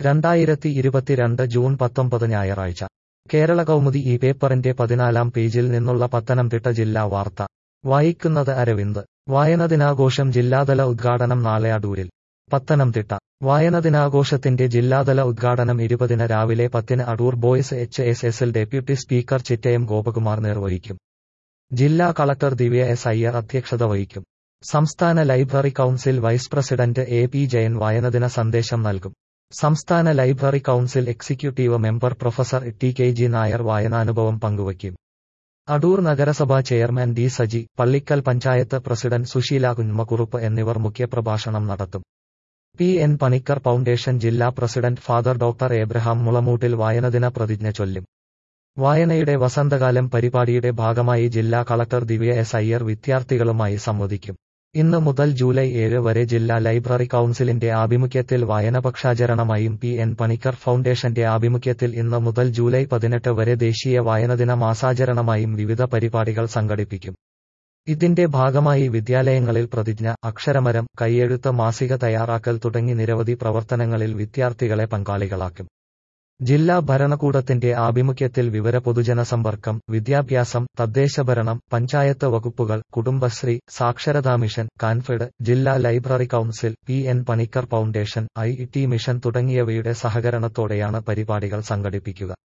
രണ്ടായിരത്തി ഇരുപത്തിരണ്ട് ജൂൺ പത്തൊമ്പത് ഞായറാഴ്ച കേരള കൗമുദി ഈ പേപ്പറിന്റെ പതിനാലാം പേജിൽ നിന്നുള്ള പത്തനംതിട്ട ജില്ലാ വാർത്ത വായിക്കുന്നത് അരവിന്ദ് വായനദിനാഘോഷം ജില്ലാതല ഉദ്ഘാടനം നാളെ അടൂരിൽ പത്തനംതിട്ട വായനദിനാഘോഷത്തിന്റെ ജില്ലാതല ഉദ്ഘാടനം ഇരുപതിന് രാവിലെ പത്തിന് അടൂർ ബോയ്സ് എച്ച് എസ് എസിൽ ഡെപ്യൂട്ടി സ്പീക്കർ ചിറ്റയം ഗോപകുമാർ നിർവഹിക്കും ജില്ലാ കളക്ടർ ദിവ്യ എസ് അയ്യർ അധ്യക്ഷത വഹിക്കും സംസ്ഥാന library council vice president A P Jayan വായനദിന സന്ദേശം നൽകും സംസ്ഥാന library council executive member professor T K G Nair വായനാനുഭവം പങ്കുവയ്ക്കും അടൂർ നഗരസഭാ chairman D Saji Pallikkal panchayat president Susheela Kunjammakkurup എന്നിവർ മുഖ്യപ്രഭാഷണം നടത്തും പി എൻ പണിക്കർ ഫൗണ്ടേഷൻ ജില്ലാ president father doctor Abraham Mulamoottil വായനദിന പ്രതിജ്ഞ ചൊല്ലും വായനയുടെ വസന്തകാലം പരിപാടിയുടെ ഭാഗമായി ജില്ലാ കളക്ടർ ദിവ്യ എസ് അയ്യർ വിദ്യാർത്ഥികളുമായി സംവദിക്കും ഇന്ന് മുതൽ ജൂലൈ ഏഴ് വരെ ജില്ലാ ലൈബ്രറി കൗൺസിലിന്റെ ആഭിമുഖ്യത്തിൽ വായനപക്ഷാചരണമായും പി എൻ പണിക്കർ ഫൗണ്ടേഷന്റെ ആഭിമുഖ്യത്തിൽ ഇന്ന് മുതൽ ജൂലൈ പതിനെട്ട് വരെ ദേശീയ വായനദിന മാസാചരണമായും വിവിധ പരിപാടികൾ സംഘടിപ്പിക്കും ഇതിന്റെ ഭാഗമായി വിദ്യാലയങ്ങളിൽ പ്രതിജ്ഞ അക്ഷരമരം കൈയെഴുത്ത് മാസിക തയ്യാറാക്കൽ തുടങ്ങി നിരവധി പ്രവർത്തനങ്ങളിൽ വിദ്യാർത്ഥികളെ പങ്കാളികളാക്കും ജില്ലാ ഭരണകൂടത്തിന്റെ ആഭിമുഖ്യത്തിൽ വിവര പൊതുജന സമ്പർക്കം വിദ്യാഭ്യാസം തദ്ദേശഭരണം പഞ്ചായത്ത് വകുപ്പുകൾ കുടുംബശ്രീ സാക്ഷരതാ മിഷൻ കാൻഫിഡ് ജില്ലാ library council P N Panicker foundation I T mission തുടങ്ങിയവയുടെ സഹകരണത്തോടെയാണ് പരിപാടികൾ സംഘടിപ്പിക്കുക